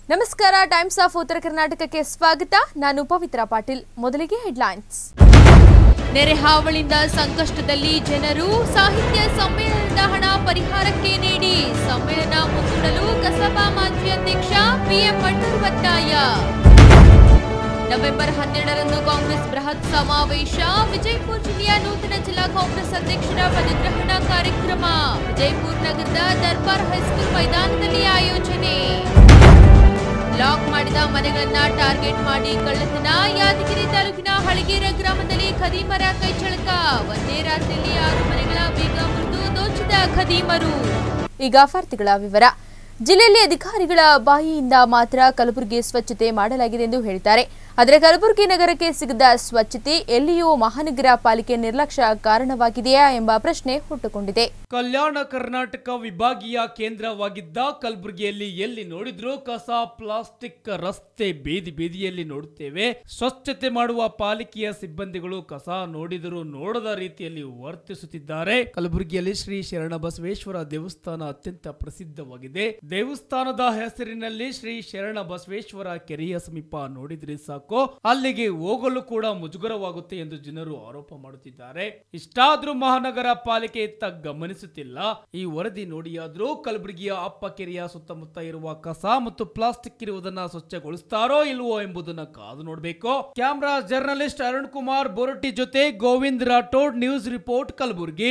ನಮಸ್ಕಾರ times of ಉತ್ತರ ಕರ್ನಾಟಕಕ್ಕೆ ಸ್ವಾಗತ ನಾನು ಪವಿತ್ರ ಪಾಟೀಲ್ ಮೊದಲಿಗೆ ಹೆಡ್ಲೈನ್ಸ್ ನೆರೆ ಹಾವಳಿಯಿಂದ ಸಂಕಷ್ಟದಲ್ಲಿ ಜನರು ಸಾಹಿತ್ಯ ಸಮ್ಮೇಳನದ ಹಣ ಪರಿಹಾರಕ್ಕೆ ನೀಡಿ ಸಮ್ಮೇಳನ ಮುಂದೂಡಲು ಕಸಬಾ ಮಾಜಿ ಅಧ್ಯಕ್ಷ ಪಿಎಂ ಮಣ್ಣೂರು ಒತ್ತಾಯ ನವೆಂಬರ್ ಹನ್ನೆರಡರಂದು ಕಾಂಗ್ರೆಸ್ ಬೃಹತ್ ಸಮಾವೇಶ ವಿಜಯಪುರ ಜಿಲ್ಲೆಯ ನೂತನ ಜಿಲ್ಲಾ ಕಾಂಗ್ರೆಸ್ ಅಧ್ಯಕ್ಷರ ಪದಗ್ರಹಣ ಕಾರ್ಯಕ್ರಮ ವಿಜಯಪುರ ನಗರದ ದರ್ಬಾರ್ ಹೈಸ್ಕೂಲ್ ಮೈದಾನದಲ್ಲಿ ಆಯೋಜನೆ ಲಾಕ್ ಮಾಡಿದ ಮನೆಗಳನ್ನ ಟಾರ್ಗೆಟ್ ಮಾಡಿ ಕಳ್ಳತನ ಯಾದಗಿರಿ ತಾಲೂಕಿನ ಹಳಗೇರ ಗ್ರಾಮದಲ್ಲಿ ಖದೀಮರ ಕೈಚಳಕ ಒಂದೇ ರಾತ್ರಿಯಲ್ಲಿ ಆರು ಮನೆಗಳ ಬೀಗ ಮುರಿದು ದೋಚಿದ ಖದೀಮರು ಈಗ ವಾರ್ತೆಗಳ ವಿವರ ಜಿಲ್ಲೆಯಲ್ಲಿ ಅಧಿಕಾರಿಗಳ ಬಾಯಿಯಿಂದ ಮಾತ್ರ ಕಲಬುರಗಿ ಸ್ವಚ್ಛತೆ ಮಾಡಲಾಗಿದೆ ಎಂದು ಹೇಳಿದ್ದಾರೆ ಆದರೆ ಕಲಬುರಗಿ ನಗರಕ್ಕೆ ಸಿಗದ ಸ್ವಚ್ಛತೆ ಎಲ್ಲಿಯೂ ಮಹಾನಗರ ಪಾಲಿಕೆ ನಿರ್ಲಕ್ಷ್ಯ ಕಾರಣವಾಗಿದೆಯಾ ಎಂಬ ಪ್ರಶ್ನೆ ಹುಟ್ಟುಕೊಂಡಿದೆ ಕಲ್ಯಾಣ ಕರ್ನಾಟಕ ವಿಭಾಗೀಯ ಕೇಂದ್ರವಾಗಿದ್ದ ಕಲಬುರಗಿಯಲ್ಲಿ ಎಲ್ಲಿ ನೋಡಿದ್ರೂ ಕಸ ಪ್ಲಾಸ್ಟಿಕ್ ರಸ್ತೆ ಬೀದಿ ಬೀದಿಯಲ್ಲಿ ನೋಡುತ್ತೇವೆ ಸ್ವಚ್ಛತೆ ಮಾಡುವ ಪಾಲಿಕೆಯ ಸಿಬ್ಬಂದಿಗಳು ಕಸ ನೋಡಿದರೂ ನೋಡದ ರೀತಿಯಲ್ಲಿ ವರ್ತಿಸುತ್ತಿದ್ದಾರೆ ಕಲಬುರಗಿಯಲ್ಲಿ ಶ್ರೀ ಶರಣ ಬಸವೇಶ್ವರ ದೇವಸ್ಥಾನ ಅತ್ಯಂತ ಪ್ರಸಿದ್ಧವಾಗಿದೆ ದೇವಸ್ಥಾನದ ಹೆಸರಿನಲ್ಲಿ ಶ್ರೀ ಶರಣ ಬಸವೇಶ್ವರ ಕೆರೆಯ ಸಮೀಪ ನೋಡಿದ್ರೆ ಸಾಕು ಅಲ್ಲಿಗೆ ಹೋಗಲು ಕೂಡ ಮುಜುಗರವಾಗುತ್ತೆ ಎಂದು ಜನರು ಆರೋಪ ಮಾಡುತ್ತಿದ್ದಾರೆ ಇಷ್ಟಾದ್ರೂ ಮಹಾನಗರ ಪಾಲಿಕೆ ಇತ್ತ ಗಮನಿಸುತ್ತಿಲ್ಲ ಈ ವರದಿ ನೋಡಿಯಾದ್ರೂ ಕಲಬುರಗಿಯ ಅಪ್ಪ ಕೆರೆಯ ಸುತ್ತಮುತ್ತ ಇರುವ ಕಸ ಮತ್ತು ಪ್ಲಾಸ್ಟಿಕ್ ಇರುವುದನ್ನ ಸ್ವಚ್ಛಗೊಳಿಸ್ತಾರೋ ಇಲ್ವೋ ಎಂಬುದನ್ನ ಕಾದು ನೋಡಬೇಕು ಕ್ಯಾಮ್ರಾ ಜರ್ನಲಿಸ್ಟ್ ಅರುಣ್ ಕುಮಾರ್ ಬೋರಟಿ ಜೊತೆ ಗೋವಿಂದ್ ರಾಠೋಡ್ ನ್ಯೂಸ್ ರಿಪೋರ್ಟ್ ಕಲಬುರಗಿ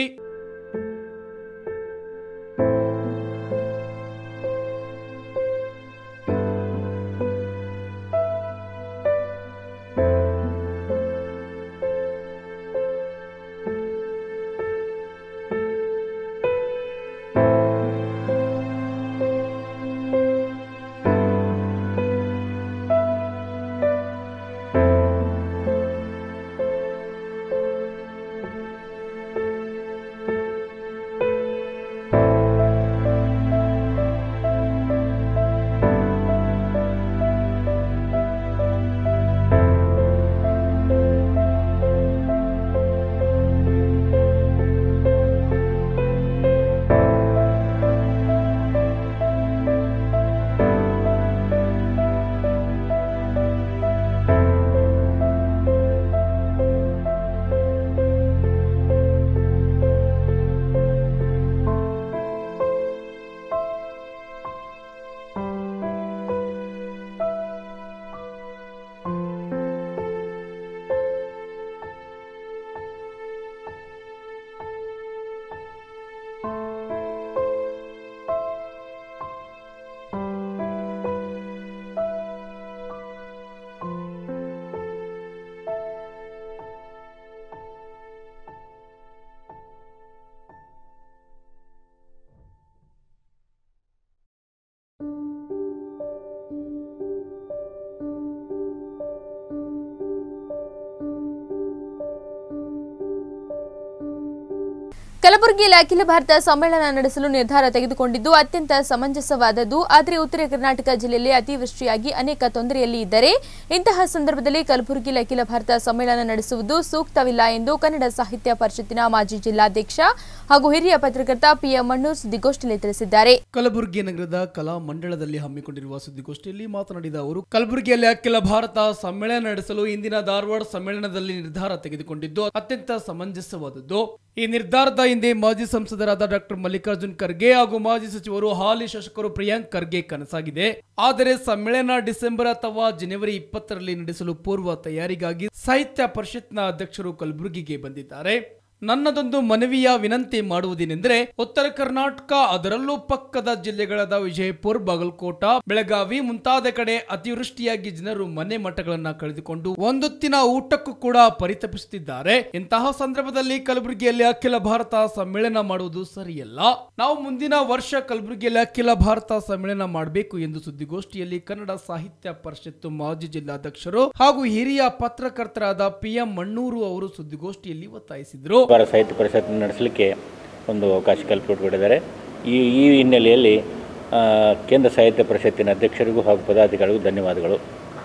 ಕಲಬುರಗಿಯಲ್ಲಿ ಅಖಿಲ ಭಾರತ ಸಮ್ಮೇಳನ ನಡೆಸಲು ನಿರ್ಧಾರ ತೆಗೆದುಕೊಂಡಿದ್ದು ಅತ್ಯಂತ ಸಮಂಜಸವಾದದ್ದು ಆದರೆ ಉತ್ತರ ಕರ್ನಾಟಕ ಜಿಲ್ಲೆಯಲ್ಲಿ ಅತಿವೃಷ್ಟಿಯಾಗಿ ಅನೇಕ ತೊಂದರೆಯಲ್ಲಿ ಇದ್ದರೆ ಇಂತಹ ಸಂದರ್ಭದಲ್ಲಿ ಕಲಬುರಗಿಯಲ್ಲಿ ಅಖಿಲ ಭಾರತ ಸಮ್ಮೇಳನ ನಡೆಸುವುದು ಸೂಕ್ತವಿಲ್ಲ ಎಂದು ಕನ್ನಡ ಸಾಹಿತ್ಯ ಪರಿಷತ್ತಿನ ಮಾಜಿ ಜಿಲ್ಲಾಧ್ಯಕ್ಷ ಹಾಗೂ ಹಿರಿಯ ಪತ್ರಕರ್ತ ಪಿಎಂ ಮಣ್ಣೂರ್ ಸುದ್ದಿಗೋಷ್ಠಿಯಲ್ಲಿ ತಿಳಿಸಿದ್ದಾರೆ ಕಲಬುರಗಿ ನಗರದ ಕಲಾ ಮಂಡಳದಲ್ಲಿ ಹಮ್ಮಿಕೊಂಡಿರುವ ಸುದ್ದಿಗೋಷ್ಠಿಯಲ್ಲಿ ಮಾತನಾಡಿದ ಅವರು ಕಲಬುರಗಿಯಲ್ಲಿ ಅಖಿಲ ಭಾರತ ಸಮ್ಮೇಳನ ನಡೆಸಲು ಇಂದಿನ ಧಾರವಾಡ ಸಮ್ಮೇಳನದಲ್ಲಿ ನಿರ್ಧಾರ ತೆಗೆದುಕೊಂಡಿದ್ದು ಅತ್ಯಂತ ಸಮಂಜಸವಾದದ್ದು ಈ ನಿರ್ಧಾರದ ಹಿಂದೆ ಮಾಜಿ ಸಂಸದರಾದ ಡಾಕ್ಟರ್ ಮಲ್ಲಿಕಾರ್ಜುನ್ ಖರ್ಗೆ ಹಾಗೂ ಮಾಜಿ ಸಚಿವರು ಹಾಲಿ ಶಾಸಕರು ಪ್ರಿಯಾಂಕ್ ಖರ್ಗೆ ಕನಸಾಗಿದೆ ಆದರೆ ಸಮ್ಮೇಳನ ಡಿಸೆಂಬರ್ ಅಥವಾ ಜನವರಿ ಇಪ್ಪತ್ತರಲ್ಲಿ ನಡೆಸಲು ಪೂರ್ವ ತಯಾರಿಗಾಗಿ ಸಾಹಿತ್ಯ ಪರಿಷತ್ನ ಅಧ್ಯಕ್ಷರು ಕಲಬುರಗಿಗೆ ಬಂದಿದ್ದಾರೆ ನನ್ನದೊಂದು ಮನವಿಯ ವಿನಂತಿ ಮಾಡುವುದೇನೆಂದರೆ ಉತ್ತರ ಕರ್ನಾಟಕ ಅದರಲ್ಲೂ ಪಕ್ಕದ ಜಿಲ್ಲೆಗಳಾದ ವಿಜಯಪುರ ಬಾಗಲಕೋಟ ಬೆಳಗಾವಿ ಮುಂತಾದ ಕಡೆ ಅತಿವೃಷ್ಟಿಯಾಗಿ ಜನರು ಮನೆ ಮಠಗಳನ್ನ ಕಳೆದುಕೊಂಡು ಒಂದೊತ್ತಿನ ಊಟಕ್ಕೂ ಕೂಡ ಪರಿತಪಿಸುತ್ತಿದ್ದಾರೆ ಇಂತಹ ಸಂದರ್ಭದಲ್ಲಿ ಕಲಬುರಗಿಯಲ್ಲಿ ಅಖಿಲ ಭಾರತ ಸಮ್ಮೇಳನ ಮಾಡುವುದು ಸರಿಯಲ್ಲ ನಾವು ಮುಂದಿನ ವರ್ಷ ಕಲಬುರಗಿಯಲ್ಲಿ ಅಖಿಲ ಭಾರತ ಸಮ್ಮೇಳನ ಮಾಡಬೇಕು ಎಂದು ಸುದ್ದಿಗೋಷ್ಠಿಯಲ್ಲಿ ಕನ್ನಡ ಸಾಹಿತ್ಯ ಪರಿಷತ್ತು ಮಾಜಿ ಜಿಲ್ಲಾಧ್ಯಕ್ಷರು ಹಾಗೂ ಹಿರಿಯ ಪತ್ರಕರ್ತರಾದ ಪಿಎಂ ಮಣ್ಣೂರು ಅವರು ಸುದ್ದಿಗೋಷ್ಠಿಯಲ್ಲಿ ಒತ್ತಾಯಿಸಿದರು ಭಾರತ ಸಾಹಿತ್ಯ ಪರಿಷತ್ ನಡೆಸಲಿಕ್ಕೆ ಒಂದು ಅವಕಾಶ ಕಲ್ಪಿಸಿಕೊಟ್ಟಿದ್ದಾರೆ ಈ ಈ ಹಿನ್ನೆಲೆಯಲ್ಲಿ ಆ, ಕೇಂದ್ರ ಸಾಹಿತ್ಯ ಪರಿಷತ್ತಿನ ಅಧ್ಯಕ್ಷರಿಗೂ ಹಾಗೂ ಪದಾಧಿಕಾರಿಗಳಿಗೂ ಧನ್ಯವಾದಗಳು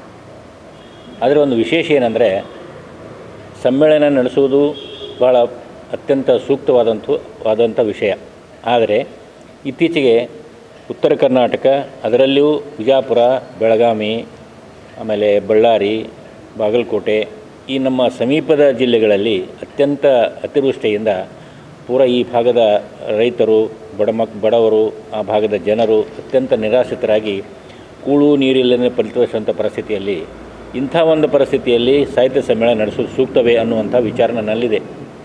ಅದರ ಒಂದು ವಿಶೇಷ ಏನಂದರೆ ಸಮ್ಮೇಳನ ನಡೆಸುವುದು ಬಹಳ ಅತ್ಯಂತ ಸೂಕ್ತವಾದಂಥ ವಾದಂಥ ವಿಷಯ ಆದರೆ ಇತ್ತೀಚೆಗೆ ಉತ್ತರ ಕರ್ನಾಟಕ ಅದರಲ್ಲಿಯೂ ವಿಜಯಪುರ ಬೆಳಗಾವಿ ಆಮೇಲೆ ಬಳ್ಳಾರಿ ಬಾಗಲಕೋಟೆ ಈ ನಮ್ಮ ಸಮೀಪದ ಜಿಲ್ಲೆಗಳಲ್ಲಿ ಅತ್ಯಂತ ಅತಿವೃಷ್ಟಿಯಿಂದ ಪೂರ ಈ ಭಾಗದ ರೈತರು ಬಡಮಕ್ ಬಡವರು ಆ ಭಾಗದ ಜನರು ಅತ್ಯಂತ ನಿರಾಶ್ರಿತರಾಗಿ ಕೂಳು ನೀರಿಲ್ಲದೆ ಫಲಿತವರಿಸುವಂಥ ಪರಿಸ್ಥಿತಿಯಲ್ಲಿ ಇಂಥ ಒಂದು ಪರಿಸ್ಥಿತಿಯಲ್ಲಿ ಸಾಹಿತ್ಯ ಸಮ್ಮೇಳನ ನಡೆಸೋದು ಸೂಕ್ತವೇ ಅನ್ನುವಂಥ ವಿಚಾರ ನನ್ನಲ್ಲಿದೆ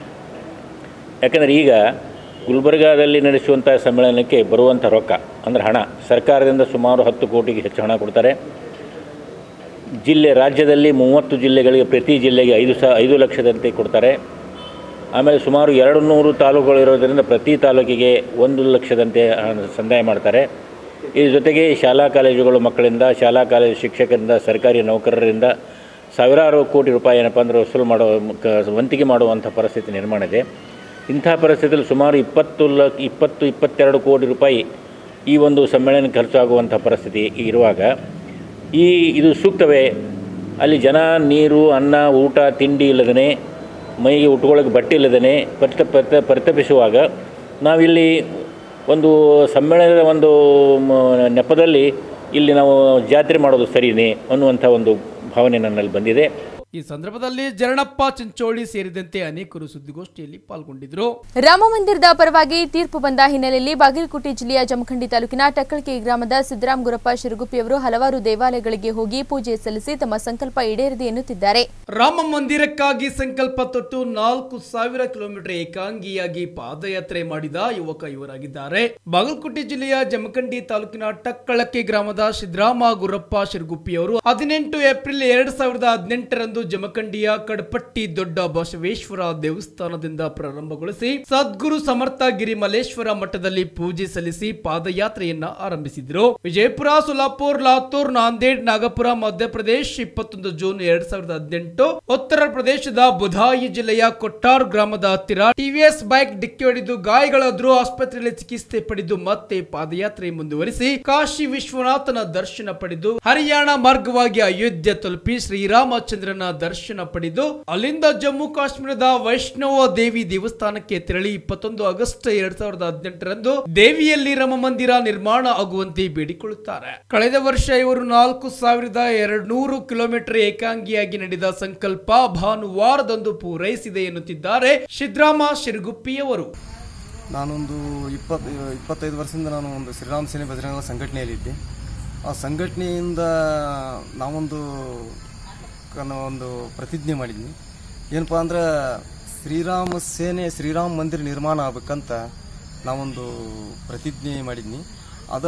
ಯಾಕಂದರೆ ಈಗ ಗುಲ್ಬರ್ಗಾದಲ್ಲಿ ನಡೆಸುವಂಥ ಸಮ್ಮೇಳನಕ್ಕೆ ಬರುವಂಥ ರೊಕ್ಕ ಅಂದರೆ ಹಣ ಸರ್ಕಾರದಿಂದ ಸುಮಾರು ಹತ್ತು ಕೋಟಿಗೆ ಹೆಚ್ಚು ಹಣ ಕೊಡ್ತಾರೆ ಜಿಲ್ಲೆ ರಾಜ್ಯದಲ್ಲಿ ಮೂವತ್ತು ಜಿಲ್ಲೆಗಳಿಗೆ ಪ್ರತಿ ಜಿಲ್ಲೆಗೆ ಐದು ಸಹ ಐದು ಲಕ್ಷದಂತೆ ಕೊಡ್ತಾರೆ ಆಮೇಲೆ ಸುಮಾರು ಎರಡು ನೂರು ತಾಲೂಕುಗಳು ಇರೋದರಿಂದ ಪ್ರತಿ ತಾಲೂಕಿಗೆ ಒಂದು ಲಕ್ಷದಂತೆ ಹಣ ಸಂದಾಯ ಮಾಡ್ತಾರೆ ಇದ್ರ ಜೊತೆಗೆ ಶಾಲಾ ಕಾಲೇಜುಗಳು ಮಕ್ಕಳಿಂದ ಶಾಲಾ ಕಾಲೇಜು ಶಿಕ್ಷಕರಿಂದ ಸರ್ಕಾರಿ ನೌಕರರಿಂದ ಸಾವಿರಾರು ಕೋಟಿ ರೂಪಾಯಿ ಏನಪ್ಪ ಅಂದರೆ ವಸೂಲು ಮಾಡೋ ಕ ವಂತಿಗೆ ಮಾಡುವಂಥ ಪರಿಸ್ಥಿತಿ ನಿರ್ಮಾಣ ಇದೆ ಇಂಥ ಪರಿಸ್ಥಿತಿಯಲ್ಲಿ ಸುಮಾರು ಇಪ್ಪತ್ತು ಲ ಇಪ್ಪತ್ತು ಇಪ್ಪತ್ತೆರಡು ಕೋಟಿ ರೂಪಾಯಿ ಈ ಒಂದು ಸಮ್ಮೇಳನ ಖರ್ಚಾಗುವಂಥ ಪರಿಸ್ಥಿತಿ ಇರುವಾಗ ಈ ಇದು ಸೂಕ್ತವೇ ಅಲ್ಲಿ ಜನ ನೀರು ಅನ್ನ ಊಟ ತಿಂಡಿ ಇಲ್ಲದೇ ಮೈಗೆ ಉಟ್ಕೊಳ್ಳೋಕೆ ಬಟ್ಟೆ ಇಲ್ಲದೇ ಪರಿತ ಪರಿತ ಪರಿತಪಿಸುವಾಗ ನಾವಿಲ್ಲಿ ಒಂದು ಸಮ್ಮೇಳನದ ಒಂದು ಮ- ನೆಪದಲ್ಲಿ ಇಲ್ಲಿ ನಾವು ಜಾತ್ರೆ ಮಾಡೋದು ಸರಿನೇ ಅನ್ನುವಂಥ ಒಂದು ಭಾವನೆ ನನ್ನಲ್ಲಿ ಬಂದಿದೆ ಈ ಸಂದರ್ಭದಲ್ಲಿ ಜರಣಪ್ಪ ಚಿಂಚೋಳಿ ಸೇರಿದಂತೆ ಅನೇಕರು ಸುದ್ದಿಗೋಷ್ಠಿಯಲ್ಲಿ ಪಾಲ್ಗೊಂಡಿದ್ರು ರಾಮ ಮಂದಿರದ ಪರವಾಗಿ ತೀರ್ಪು ಬಂದ ಹಿನ್ನೆಲೆಯಲ್ಲಿ ಬಾಗಲಕೋಟೆ ಜಿಲ್ಲೆಯ ಜಮಖಂಡಿ ತಾಲೂಕಿನ ಟಕ್ಕಳಕೆ ಗ್ರಾಮದ ಸಿದ್ದರಾಮ್ ಗುರಪ್ಪ ಶಿರಗುಪ್ಪಿಯವರು ಹಲವಾರು ದೇವಾಲಯಗಳಿಗೆ ಹೋಗಿ ಪೂಜೆ ಸಲ್ಲಿಸಿ ತಮ್ಮ ಸಂಕಲ್ಪ ಈಡೇರಿದೆ ಎನ್ನುತ್ತಿದ್ದಾರೆ ರಾಮ ಮಂದಿರಕ್ಕಾಗಿ ಸಂಕಲ್ಪ ತೊಟ್ಟು ನಾಲ್ಕು ಸಾವಿರ ಕಿಲೋಮೀಟರ್ ಏಕಾಂಗಿಯಾಗಿ ಪಾದಯಾತ್ರೆ ಮಾಡಿದ ಯುವಕ ಇವರಾಗಿದ್ದಾರೆ ಬಾಗಲಕೋಟೆ ಜಿಲ್ಲೆಯ ಜಮಖಂಡಿ ತಾಲೂಕಿನ ಟಕ್ಕಳಕ್ಕೆ ಗ್ರಾಮದ ಸಿದ್ದರಾಮ ಗುರಪ್ಪ ಶಿರಗುಪ್ಪಿಯವರು ಹದಿನೆಂಟು ಏಪ್ರಿಲ್ ಎರಡ್ ಸಾವಿರದ ಹದಿನೆಂಟರಂದು ಜಮಖಂಡಿಯ ಕಡಪಟ್ಟಿ ದೊಡ್ಡ ಬಸವೇಶ್ವರ ದೇವಸ್ಥಾನದಿಂದ ಪ್ರಾರಂಭಗೊಳಿಸಿ ಸದ್ಗುರು ಸಮರ್ಥ ಗಿರಿಮಲೇಶ್ವರ ಮಠದಲ್ಲಿ ಪೂಜೆ ಸಲ್ಲಿಸಿ ಪಾದಯಾತ್ರೆಯನ್ನ ಆರಂಭಿಸಿದ್ರು ವಿಜಯಪುರ ಸೋಲಾಪುರ್ ಲಾತೂರ್ ನಾಂದೇಡ್ ನಾಗಪುರ ಮಧ್ಯಪ್ರದೇಶ್ ಇಪ್ಪತ್ತೊಂದು ಜೂನ್ ಎರಡ್ ಸಾವಿರದ ಹದಿನೆಂಟು ಉತ್ತರ ಪ್ರದೇಶದ ಬುಧಾಯಿ ಜಿಲ್ಲೆಯ ಕೊಟ್ಟಾರ್ ಗ್ರಾಮದ ಹತ್ತಿರ ಟಿವಿಎಸ್ ಬೈಕ್ ಡಿಕ್ಕಿ ಹೊಡೆದು ಗಾಯಗಳಾದ್ರೂ ಆಸ್ಪತ್ರೆಯಲ್ಲಿ ಚಿಕಿತ್ಸೆ ಪಡೆದು ಮತ್ತೆ ಪಾದಯಾತ್ರೆ ಮುಂದುವರಿಸಿ ಕಾಶಿ ವಿಶ್ವನಾಥನ ದರ್ಶನ ಪಡೆದು ಹರಿಯಾಣ ಮಾರ್ಗವಾಗಿ ಅಯೋಧ್ಯೆ ತಲುಪಿ ಶ್ರೀರಾಮಚಂದ್ರನ ದರ್ಶನ ಪಡೆದು ಅಲ್ಲಿಂದ ಜಮ್ಮು ಕಾಶ್ಮೀರದ ವೈಷ್ಣವ ದೇವಿ ದೇವಸ್ಥಾನಕ್ಕೆ ತೆರಳಿ ಇಪ್ಪತ್ತೊಂದು ಆಗಸ್ಟ್ ಎರಡ್ ಸಾವಿರದ ಹದಿನೆಂಟರಂದು ದೇವಿಯಲ್ಲಿ ರಾಮ ಮಂದಿರ ನಿರ್ಮಾಣ ಆಗುವಂತೆ ಬೇಡಿಕೊಳ್ಳುತ್ತಾರೆ ಕಳೆದ ವರ್ಷ ಇವರು ನಾಲ್ಕು ಸಾವಿರದ ಎರಡು ನೂರು ಕಿಲೋಮೀಟರ್ ಏಕಾಂಗಿಯಾಗಿ ನಡೆದ ಸಂಕಲ್ಪ ಭಾನುವಾರದಂದು ಪೂರೈಸಿದೆ ಎನ್ನುತ್ತಿದ್ದಾರೆ ಸಿದ್ದರಾಮ ಶಿರಗುಪ್ಪಿಯವರು ನಾನೊಂದು ಇಪ್ಪತ್ತು ಇಪ್ಪತ್ತೈದು ವರ್ಷದಿಂದ ನಾನು ಒಂದು ಶ್ರೀರಾಮ ಸೇನೆ ಬಜರಂಗ ಸಂಘಟನೆಯಲ್ಲಿದ್ದೆ ಆ ಸಂಘಟನೆಯಿಂದ ನಾವೊಂದು ಕನ- ಒಂದು ಪ್ರತಿಜ್ಞೆ ಮಾಡಿದ್ವಿ ಏನಪ್ಪ ಅಂದ್ರೆ ಶ್ರೀರಾಮ ಸೇನೆ ಶ್ರೀರಾಮ ಮಂದಿರ ನಿರ್ಮಾಣ ಆಗ್ಬೇಕಂತ ನಾವೊಂದು ಪ್ರತಿಜ್ಞೆ ಮಾಡಿದ್ನಿ ಅದ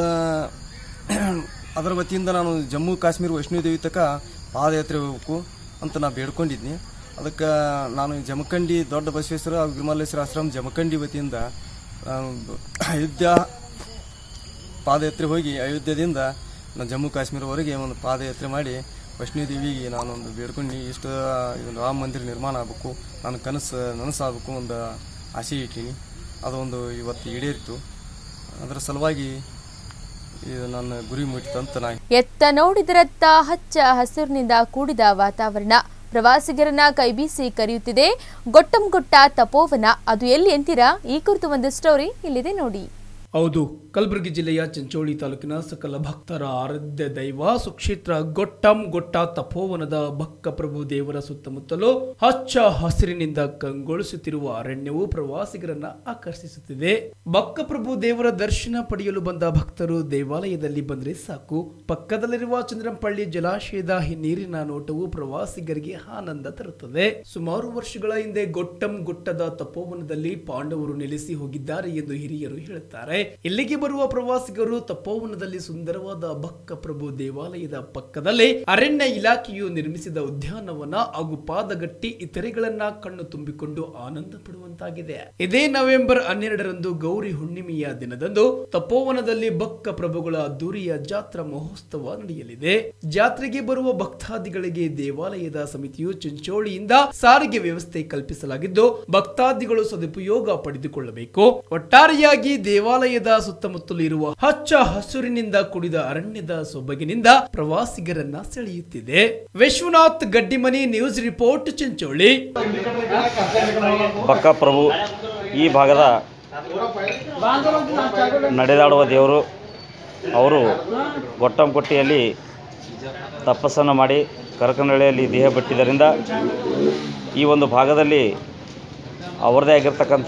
ಅದರ ವತಿಯಿಂದ ನಾನು ಜಮ್ಮು ಕಾಶ್ಮೀರ ವೈಷ್ಣೋದೇವಿ ತನಕ ಪಾದಯಾತ್ರೆ ಹೋಗ್ಬೇಕು ಅಂತ ನಾ ಬೇಡ್ಕೊಂಡಿದ್ನಿ ಅದಕ್ಕೆ ನಾನು ಜಮಖಂಡಿ ದೊಡ್ಡ ಬಸವೇಶ್ವರ ಹಾಗೂ ವಿಮಲೇಶ್ವರ ಆಶ್ರಮ ಜಮಖಂಡಿ ವತಿಯಿಂದ ಆ, ಅಯೋಧ್ಯ ಪಾದಯಾತ್ರೆ ಹೋಗಿ ಅಯೋಧ್ಯದಿಂದ ನಾನು ಜಮ್ಮು ಕಾಶ್ಮೀರವರೆಗೆ ಒಂದು ಪಾದಯಾತ್ರೆ ಮಾಡಿ ವೈಷ್ಣೋದೇವಿಗೆ ನಾನೊಂದು ಬೇಡ್ಕೊಂಡು ಇಷ್ಟು ಇದೊಂದು ರಾಮ ಮಂದಿರ ನಿರ್ಮಾಣ ಆಗಬೇಕು ನನ್ನ ಕನಸು ನನಸಾಗಬೇಕು ಒಂದು ಆಸೆ ಇಟ್ಟೀನಿ ಅದೊಂದು ಇವತ್ತು ಈಡೇರಿತು ಅದರ ಸಲುವಾಗಿ ಇದು ನನ್ನ ಗುರಿ ಮುಟ್ಟಿತಂತ ನಾ ಎತ್ತ ನೋಡಿದರತ್ತ ಹಚ್ಚ ಹಸಿರಿನಿಂದ ಕೂಡಿದ ವಾತಾವರಣ ಪ್ರವಾಸಿಗರನ್ನ ಕೈಬೀಸಿ ಕರೆಯುತ್ತಿದೆ ಗೊಟ್ಟಂಗೊಟ್ಟ ತಪೋವನ ಅದು ಎಲ್ಲಿ ಅಂತೀರಾ ಈ ಕುರಿತು ಒಂದು ಸ್ಟೋರಿ ಇಲ್ಲಿದೆ ನೋಡಿ ಹೌದು ಕಲಬುರಗಿ ಜಿಲ್ಲೆಯ ಚಿಂಚೋಳಿ ತಾಲೂಕಿನ ಸಕಲ ಭಕ್ತರ ಆರಾಧ್ಯ ದೈವ ಸುಕ್ಷೇತ್ರ ಗೊಟ್ಟಂ ಗೊಟ್ಟ ತಪೋವನದ ಭಕ್ಕಪ್ರಭು ದೇವರ ಸುತ್ತಮುತ್ತಲೂ ಹಚ್ಚ ಹಸಿರಿನಿಂದ ಕಂಗೊಳಿಸುತ್ತಿರುವ ಅರಣ್ಯವು ಪ್ರವಾಸಿಗರನ್ನ ಆಕರ್ಷಿಸುತ್ತಿದೆ ಭಕ್ಕಪ್ರಭು ದೇವರ ದರ್ಶನ ಪಡೆಯಲು ಬಂದ ಭಕ್ತರು ದೇವಾಲಯದಲ್ಲಿ ಬಂದ್ರೆ ಸಾಕು ಪಕ್ಕದಲ್ಲಿರುವ ಚಂದ್ರಂಪಳ್ಳಿ ಜಲಾಶಯದ ಈ ನೀರಿನ ನೋಟವು ಪ್ರವಾಸಿಗರಿಗೆ ಆನಂದ ತರುತ್ತದೆ ಸುಮಾರು ವರ್ಷಗಳ ಹಿಂದೆ ಗೊಟ್ಟಂ ಗುಟ್ಟದ ತಪೋವನದಲ್ಲಿ ಪಾಂಡವರು ನೆಲೆಸಿ ಹೋಗಿದ್ದಾರೆ ಎಂದು ಹಿರಿಯರು ಹೇಳುತ್ತಾರೆ ಇಲ್ಲಿಗೆ ಬರುವ ಪ್ರವಾಸಿಗರು ತಪೋವನದಲ್ಲಿ ಸುಂದರವಾದ ಬಕ್ಕ ಪ್ರಭು ದೇವಾಲಯದ ಪಕ್ಕದಲ್ಲೇ ಅರಣ್ಯ ಇಲಾಖೆಯು ನಿರ್ಮಿಸಿದ ಉದ್ಯಾನವನ ಹಾಗೂ ಪಾದಗಟ್ಟಿ ಇತರೆಗಳನ್ನ ಕಣ್ಣು ತುಂಬಿಕೊಂಡು ಆನಂದ ಪಡುವಂತಾಗಿದೆ ಇದೇ ನವೆಂಬರ್ ಹನ್ನೆರಡರಂದು ಗೌರಿ ಹುಣ್ಣಿಮೆಯ ದಿನದಂದು ತಪೋವನದಲ್ಲಿ ಬಕ್ಕ ಪ್ರಭುಗಳ ಅದ್ದೂರಿಯ ಜಾತ್ರಾ ಮಹೋತ್ಸವ ನಡೆಯಲಿದೆ ಜಾತ್ರೆಗೆ ಬರುವ ಭಕ್ತಾದಿಗಳಿಗೆ ದೇವಾಲಯದ ಸಮಿತಿಯು ಚಿಂಚೋಳಿಯಿಂದ ಸಾರಿಗೆ ವ್ಯವಸ್ಥೆ ಕಲ್ಪಿಸಲಾಗಿದ್ದು ಭಕ್ತಾದಿಗಳು ಸದುಪಯೋಗ ಪಡೆದುಕೊಳ್ಳಬೇಕು ಒಟ್ಟಾರೆಯಾಗಿ ದೇವಾಲಯದ ಸುತ್ತಮುತ್ತಲು ಇರುವ ಹಚ್ಚ ಹಸುರಿನಿಂದ ಕೂಡಿದ ಅರಣ್ಯದ ಸೊಬಗಿನಿಂದ ಪ್ರವಾಸಿಗರನ್ನ ಸೆಳೆಯುತ್ತಿದೆ ವಿಶ್ವನಾಥ್ ಗಡ್ಡಿಮನಿ ನ್ಯೂಸ್ ರಿಪೋರ್ಟ್ ಚಿಂಚೋಳಿ ಬಕ್ಕಪ್ರಭು ಈ ಭಾಗದ ನಡೆದಾಡುವ ದೇವರು ಅವರು ಗೊಟ್ಟಂಕೊಟ್ಟಿಯಲ್ಲಿ ತಪಸ್ಸನ್ನು ಮಾಡಿ ಕರಕನಹಳ್ಳಿಯಲ್ಲಿ ದೇಹ ಬಿಟ್ಟಿದ್ದರಿಂದ ಈ ಒಂದು ಭಾಗದಲ್ಲಿ ಅವರದೇ ಆಗಿರ್ತಕ್ಕಂಥ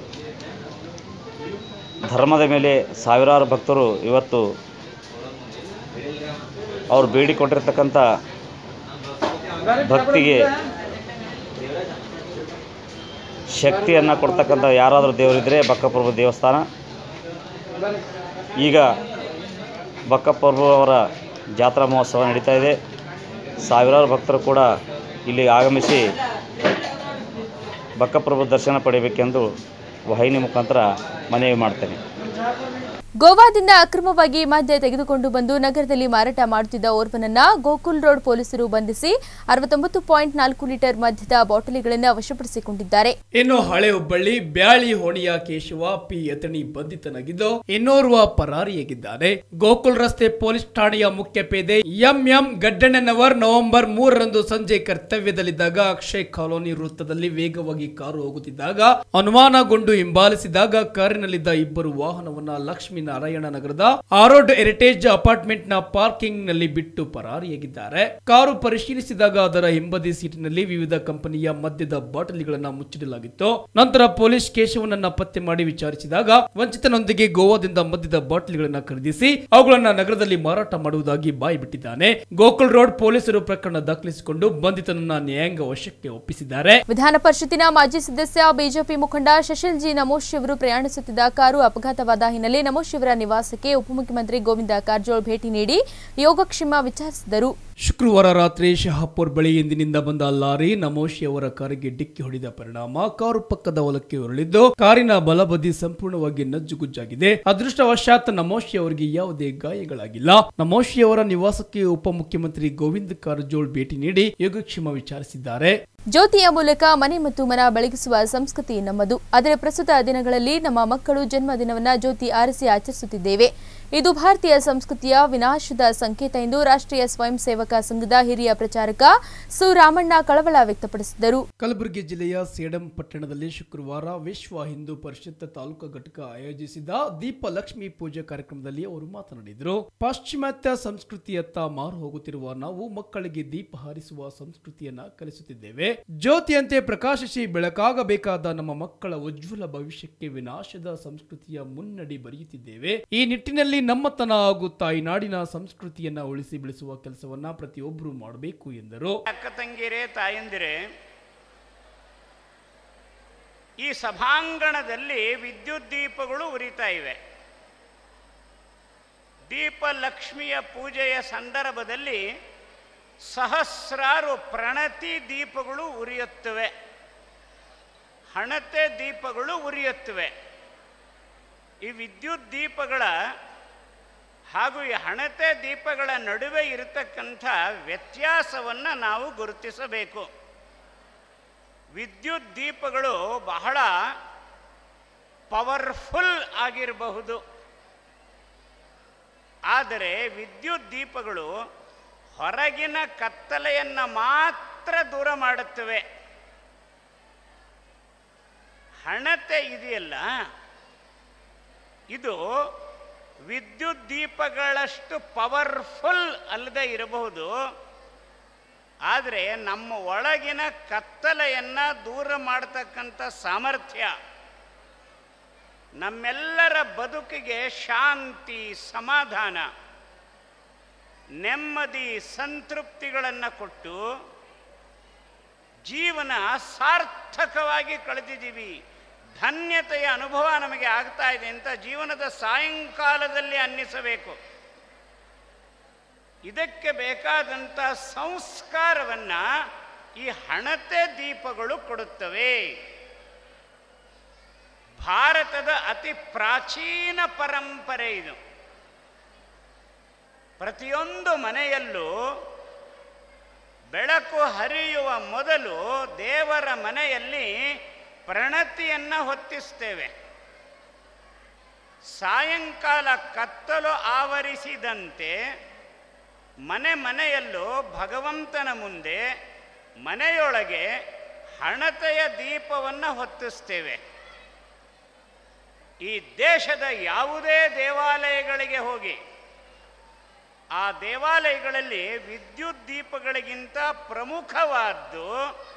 ಧರ್ಮದ ಮೇಲೆ ಸಾವಿರಾರು ಭಕ್ತರು ಇವತ್ತು ಅವರು ಬೇಡಿಕೊಂಡಿರ್ತಕ್ಕಂಥ ಭಕ್ತಿಗೆ ಶಕ್ತಿಯನ್ನು ಕೊಡ್ತಕ್ಕಂಥ ಯಾರಾದರೂ ದೇವರಿದ್ದರೆ ಬಕ್ಕಪ್ರಭು ದೇವಸ್ಥಾನ ಈಗ ಬಕ್ಕಪ್ರಭು ಅವರ ಜಾತ್ರಾ ಮಹೋತ್ಸವ ನಡೀತಾ ಇದೆ ಸಾವಿರಾರು ಭಕ್ತರು ಕೂಡ ಇಲ್ಲಿ ಆಗಮಿಸಿ ಬಕ್ಕಪ್ರಭು ದರ್ಶನ ಪಡೆಯಬೇಕೆಂದು ವಾಹಿನಿ ಮುಖಾಂತರ ಮನವಿ ಮಾಡ್ತೇನೆ ಗೋವಾದಿಂದ ಅಕ್ರಮವಾಗಿ ಮದ್ಯ ತೆಗೆದುಕೊಂಡು ಬಂದು ನಗರದಲ್ಲಿ ಮಾರಾಟ ಮಾಡುತ್ತಿದ್ದ ಓರ್ವನನ್ನ ಗೋಕುಲ್ ರೋಡ್ ಪೊಲೀಸರು ಬಂಧಿಸಿ ಅರವತ್ತೊಂಬತ್ತು ಪಾಯಿಂಟ್ ನಾಲ್ಕು ಲೀಟರ್ ಮದ್ಯದ ಬಾಟಲಿಗಳನ್ನು ವಶಪಡಿಸಿಕೊಂಡಿದ್ದಾರೆ ಇನ್ನು ಹಳೆ ಹುಬ್ಬಳ್ಳಿ ಬ್ಯಾಳಿ ಹೋಣಿಯ ಕೇಶವ ಪಿ ಯತಣಿ ಬಂಧಿತನಾಗಿದ್ದು ಇನ್ನೋರ್ವ ಪರಾರಿಯಾಗಿದ್ದಾನೆ ಗೋಕುಲ್ ರಸ್ತೆ ಪೊಲೀಸ್ ಠಾಣೆಯ ಮುಖ್ಯ ಪೇದೆ ಎಂ ಎಂ ಗಡ್ಡಣ್ಣನವರ್ ನವೆಂಬರ್ ಮೂರರಂದು ಸಂಜೆ ಕರ್ತವ್ಯದಲ್ಲಿದ್ದಾಗ ಅಕ್ಷಯ್ ಕಾಲೋನಿ ವೃತ್ತದಲ್ಲಿ ವೇಗವಾಗಿ ಕಾರು ಹೋಗುತ್ತಿದ್ದಾಗ ಅನುಮಾನಗೊಂಡು ಹಿಂಬಾಲಿಸಿದಾಗ ಕಾರಿನಲ್ಲಿದ್ದ ಇಬ್ಬರು ವಾಹನವನ್ನ ಲಕ್ಷ್ಮೀನಾರಾಯಣ ನಗರದ ಆರೋಡ್ ಹೆರಿಟೇಜ್ ಅಪಾರ್ಟ್ಮೆಂಟ್ ನ ಪಾರ್ಕಿಂಗ್ ನಲ್ಲಿ ಬಿಟ್ಟು ಪರಾರಿಯಾಗಿದ್ದಾರೆ ಕಾರು ಪರಿಶೀಲಿಸಿದಾಗ ಅದರ ಹಿಂಬದಿ ಸೀಟಿನಲ್ಲಿ ವಿವಿಧ ಕಂಪನಿಯ ಮದ್ಯದ ಬಾಟಲಿಗಳನ್ನ ಮುಚ್ಚಿಡಲಾಗಿತ್ತು ನಂತರ ಪೊಲೀಸ್ ಕೇಶವನನ್ನ ಪತ್ತೆ ಮಾಡಿ ವಿಚಾರಿಸಿದಾಗ ವಂಚಿತನೊಂದಿಗೆ ಗೋವಾದಿಂದ ಮದ್ಯದ ಬಾಟಲಿಗಳನ್ನ ಖರೀದಿಸಿ ಅವುಗಳನ್ನ ನಗರದಲ್ಲಿ ಮಾರಾಟ ಮಾಡುವುದಾಗಿ ಬಾಯಿ ಬಿಟ್ಟಿದ್ದಾನೆ ಗೋಕುಲ್ ರೋಡ್ ಪೊಲೀಸರು ಪ್ರಕರಣ ದಾಖಲಿಸಿಕೊಂಡು ಬಂಧಿತನನ್ನ ನ್ಯಾಯಾಂಗ ವಶಕ್ಕೆ ಒಪ್ಪಿಸಿದ್ದಾರೆ ವಿಧಾನ ಪರಿಷತ್ತಿನ ಮಾಜಿ ಸದಸ್ಯ ಬಿಜೆಪಿ ಮುಖಂಡ ಶಶಿಲ್ ಜಿ ನಮೋಶ್ ಅವರು ಪ್ರಯಾಣಿಸುತ್ತಿದ್ದ ಕಾರು ಅಪಘಾತವಾದ ಹಿನ್ನೆಲೆ ನಮೋಶ್ ಅವರ ನಿವಾಸಕ್ಕೆ ಉಪಮುಖ್ಯಮಂತ್ರಿ ಗೋವಿಂದ ಕಾರಜೋಳ ಭೇಟಿ ನೀಡಿ ಯೋಗಕ್ಷೇಮ ವಿಚಾರಿಸಿದರು ಶುಕ್ರವಾರ ರಾತ್ರಿ ಶಹಾಪುರ್ ಬಳಿ ಎಂದಿನಿಂದ ಬಂದ ಲಾರಿ ನಮೋಶಿ ಅವರ ಕಾರಿಗೆ ಡಿಕ್ಕಿ ಹೊಡೆದ ಪರಿಣಾಮ ಕಾರು ಪಕ್ಕದ ಹೊಲಕ್ಕೆ ಉರುಳಿದ್ದು ಕಾರಿನ ಬಲಬದಿ ಸಂಪೂರ್ಣವಾಗಿ ನಜ್ಜುಗುಜ್ಜಾಗಿದೆ ಅದೃಷ್ಟವಶಾತ್ ನಮೋಶಿ ಅವರಿಗೆ ಯಾವುದೇ ಗಾಯಗಳಾಗಿಲ್ಲ ನಮೋಶಿ ಅವರ ನಿವಾಸಕ್ಕೆ ಉಪಮುಖ್ಯಮಂತ್ರಿ ಗೋವಿಂದ ಕಾರಜೋಳ್ ಭೇಟಿ ನೀಡಿ ಯೋಗಕ್ಷೇಮ ವಿಚಾರಿಸಿದ್ದಾರೆ ಜ್ಯೋತಿಯ ಮೂಲಕ ಮನೆ ಮತ್ತು ಮನ ಬೆಳಗಿಸುವ ಸಂಸ್ಕೃತಿ ನಮ್ಮದು ಆದರೆ ಪ್ರಸ್ತುತ ದಿನಗಳಲ್ಲಿ ನಮ್ಮ ಮಕ್ಕಳು ಜನ್ಮದಿನವನ್ನ ಜ್ಯೋತಿ ಆರಿಸಿ ಆಚರಿಸುತ್ತಿದ್ದೇವೆ ಇದು ಭಾರತೀಯ ಸಂಸ್ಕೃತಿಯ ವಿನಾಶದ ಸಂಕೇತ ಎಂದು ರಾಷ್ಟ್ರೀಯ ಸ್ವಯಂ ಸೇವಕ ಸಂಘದ ಹಿರಿಯ ಪ್ರಚಾರಕ ಸು ರಾಮಣ್ಣ ಕಳವಳ ವ್ಯಕ್ತಪಡಿಸಿದರು ಕಲಬುರಗಿ ಜಿಲ್ಲೆಯ ಸೇಡಂ ಪಟ್ಟಣದಲ್ಲಿ ಶುಕ್ರವಾರ ವಿಶ್ವ ಹಿಂದೂ ಪರಿಷತ್ ತಾಲೂಕು ಘಟಕ ಆಯೋಜಿಸಿದ ದೀಪ ಲಕ್ಷ್ಮಿ ಪೂಜೆ ಕಾರ್ಯಕ್ರಮದಲ್ಲಿ ಅವರು ಮಾತನಾಡಿದರು ಪಾಶ್ಚಿಮಾತ್ಯ ಸಂಸ್ಕೃತಿಯತ್ತ ಮಾರು ಹೋಗುತ್ತಿರುವ ನಾವು ಮಕ್ಕಳಿಗೆ ದೀಪ ಹಾರಿಸುವ ಸಂಸ್ಕೃತಿಯನ್ನ ಕಲಿಸುತ್ತಿದ್ದೇವೆ ಜ್ಯೋತಿಯಂತೆ ಪ್ರಕಾಶಿಸಿ ಬೆಳಕಾಗಬೇಕಾದ ನಮ್ಮ ಮಕ್ಕಳ ಉಜ್ವಲ ಭವಿಷ್ಯಕ್ಕೆ ವಿನಾಶದ ಸಂಸ್ಕೃತಿಯ ಮುನ್ನಡಿ ಬರೆಯುತ್ತಿದ್ದೇವೆ ಈ ನಿಟ್ಟಿನಲ್ಲಿ ನಮ್ಮತನ ಹಾಗೂ ತಾಯಿನಾಡಿನ ಸಂಸ್ಕೃತಿಯನ್ನ ಉಳಿಸಿ ಬೆಳೆಸುವ ಕೆಲಸವನ್ನ ಪ್ರತಿಯೊಬ್ಬರು ಮಾಡಬೇಕು ಎಂದರು ಅಕ್ಕ ತಂಗಿರೇ ತಾಯಂದಿರೇ ಈ ಸಭಾಂಗಣದಲ್ಲಿ ವಿದ್ಯುತ್ ದೀಪಗಳು ಉರಿತಾ ಇವೆ ದೀಪ ಲಕ್ಷ್ಮಿಯ ಪೂಜೆಯ ಸಂದರ್ಭದಲ್ಲಿ ಸಹಸ್ರಾರು ಪ್ರಣತಿ ದೀಪಗಳು ಉರಿಯುತ್ತವೆ ಹಣತೆ ದೀಪಗಳು ಉರಿಯುತ್ತವೆ ಈ ವಿದ್ಯುತ್ ದೀಪಗಳ ಹಾಗೂ ಈ ಹಣತೆ ದೀಪಗಳ ನಡುವೆ ಇರತಕ್ಕಂಥ ವ್ಯತ್ಯಾಸವನ್ನು ನಾವು ಗುರುತಿಸಬೇಕು ವಿದ್ಯುತ್ ದೀಪಗಳು ಬಹಳ ಪವರ್ಫುಲ್ ಆಗಿರಬಹುದು ಆದರೆ ವಿದ್ಯುತ್ ದೀಪಗಳು ಹೊರಗಿನ ಕತ್ತಲೆಯನ್ನು ಮಾತ್ರ ದೂರ ಮಾಡುತ್ತವೆ ಹಣತೆ ಇದೆಯಲ್ಲ ಇದು ವಿದ್ಯುತ್ ದೀಪಗಳಷ್ಟು ಪವರ್ಫುಲ್ ಅಲ್ಲದೆ ಇರಬಹುದು ಆದರೆ ನಮ್ಮ ಒಳಗಿನ ಕತ್ತಲೆಯನ್ನು ದೂರ ಮಾಡತಕ್ಕಂಥ ಸಾಮರ್ಥ್ಯ ನಮ್ಮೆಲ್ಲರ ಬದುಕಿಗೆ ಶಾಂತಿ ಸಮಾಧಾನ ನೆಮ್ಮದಿ ಸಂತೃಪ್ತಿಗಳನ್ನು ಕೊಟ್ಟು ಜೀವನ ಸಾರ್ಥಕವಾಗಿ ಕಳೆದಿದ್ದೀವಿ ಧನ್ಯತೆಯ ಅನುಭವ ನಮಗೆ ಆಗ್ತಾ ಇದೆ ಅಂತ ಜೀವನದ ಸಾಯಂಕಾಲದಲ್ಲಿ ಅನ್ನಿಸಬೇಕು ಇದಕ್ಕೆ ಬೇಕಾದಂಥ ಸಂಸ್ಕಾರವನ್ನು ಈ ಹಣತೆ ದೀಪಗಳು ಕೊಡುತ್ತವೆ ಭಾರತದ ಅತಿ ಪ್ರಾಚೀನ ಪರಂಪರೆ ಇದು ಪ್ರತಿಯೊಂದು ಮನೆಯಲ್ಲೂ ಬೆಳಕು ಹರಿಯುವ ಮೊದಲು ದೇವರ ಮನೆಯಲ್ಲಿ ಪ್ರಣತಿಯನ್ನು ಹೊತ್ತಿಸ್ತೇವೆ ಸಾಯಂಕಾಲ ಕತ್ತಲು ಆವರಿಸಿದಂತೆ ಮನೆ ಮನೆಯಲ್ಲೂ ಭಗವಂತನ ಮುಂದೆ ಮನೆಯೊಳಗೆ ಹಣತೆಯ ದೀಪವನ್ನು ಹೊತ್ತಿಸ್ತೇವೆ ಈ ದೇಶದ ಯಾವುದೇ ದೇವಾಲಯಗಳಿಗೆ ಹೋಗಿ ಆ ದೇವಾಲಯಗಳಲ್ಲಿ ವಿದ್ಯುತ್ ದೀಪಗಳಿಗಿಂತ ಪ್ರಮುಖವಾದ್ದು